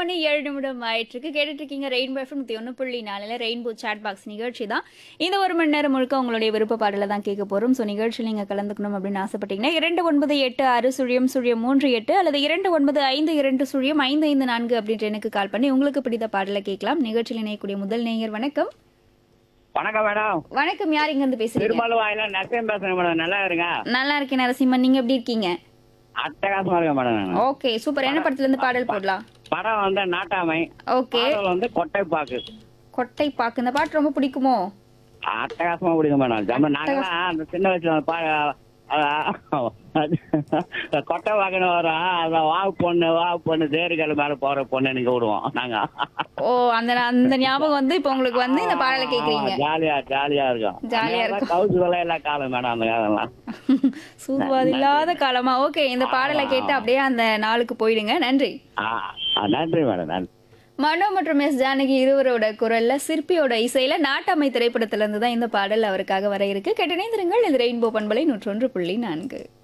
மணி ஏழு நிமிடம் ஆயிட்டிருக்கு கேட்டுட்டு இருக்கீங்க ரெயின்போ எஃப்எம் நூற்றி ஒன்று புள்ளி நாலில் ரெயின்போ சாட் பாக்ஸ் நிகழ்ச்சி தான் இந்த ஒரு மணி நேரம் முழுக்க உங்களுடைய விருப்ப பாடலை தான் கேட்க போகிறோம் ஸோ நிகழ்ச்சியில் நீங்கள் கலந்துக்கணும் அப்படின்னு ஆசைப்பட்டீங்கன்னா இரண்டு ஒன்பது எட்டு ஆறு சுழியம் சுழியம் மூன்று எட்டு அல்லது இரண்டு ஒன்பது ஐந்து இரண்டு சுழியம் ஐந்து ஐந்து நான்கு அப்படின்ற எனக்கு கால் பண்ணி உங்களுக்கு பிடித்த பாடலை கேட்கலாம் நிகழ்ச்சியில் இணையக்கூடிய முதல் நேயர் வணக்கம் வணக்கம் மேடம் வணக்கம் யார் இங்கேருந்து பேசுறீங்க திருமலை வாயில நரசிம்ம பேசுறேன் மேடம் நல்லா இருங்க நல்லா இருக்கேன் நரசிம்மன் நீங்க எப்படி இருக்கீங்க அட்டகாசமா இருக்கேன் மேடம் நான் ஓகே சூப்பர் என்ன படத்துல இருந்து பாடல் போடலாம் படம் வந்து நாட்டாமை ஓகே பாடல் வந்து கொட்டை பாக்கு கொட்டை பாக்கு இந்த பாட்டு ரொம்ப பிடிக்குமோ அட்டகாசமா பிடிக்கும் மேடம் ஜம்ம நாங்களாம் அந்த சின்ன வயசுல பா கொட்டை பாக்குன்னு வரோம் அத வாவு பொண்ணு வாவு பொண்ணு தேர்கல் மேல போற பொண்ணு நீங்க விடுவோம் நாங்க ஓ அந்த அந்த ஞாபகம் வந்து இப்போ உங்களுக்கு வந்து இந்த பாடலை கேக்குறீங்க ஜாலியா ஜாலியா இருக்கும் ஜாலியா இருக்கும். கவுச்சு வேலை எல்லா காலம் மேடம் அந்த காலம்லாம் சூழ்வாது இல்லாத காலமா ஓகே இந்த பாடலை கேட்டு அப்படியே அந்த நாளுக்கு போயிடுங்க நன்றி ஆ, ஆ, நன்றி மேடம் நன்றி மனோ மற்றும் எஸ் ஜானகி இருவரோட குரல்ல சிற்பியோட இசையில நாட்டாமை திரைப்படத்துல இருந்து தான் இந்த பாடல் அவருக்காக வர இருக்கு கேட்டனே திருங்கள் இது ரெயின்போ பண்பலை நூற்றொன்று புள்ளி நான்கு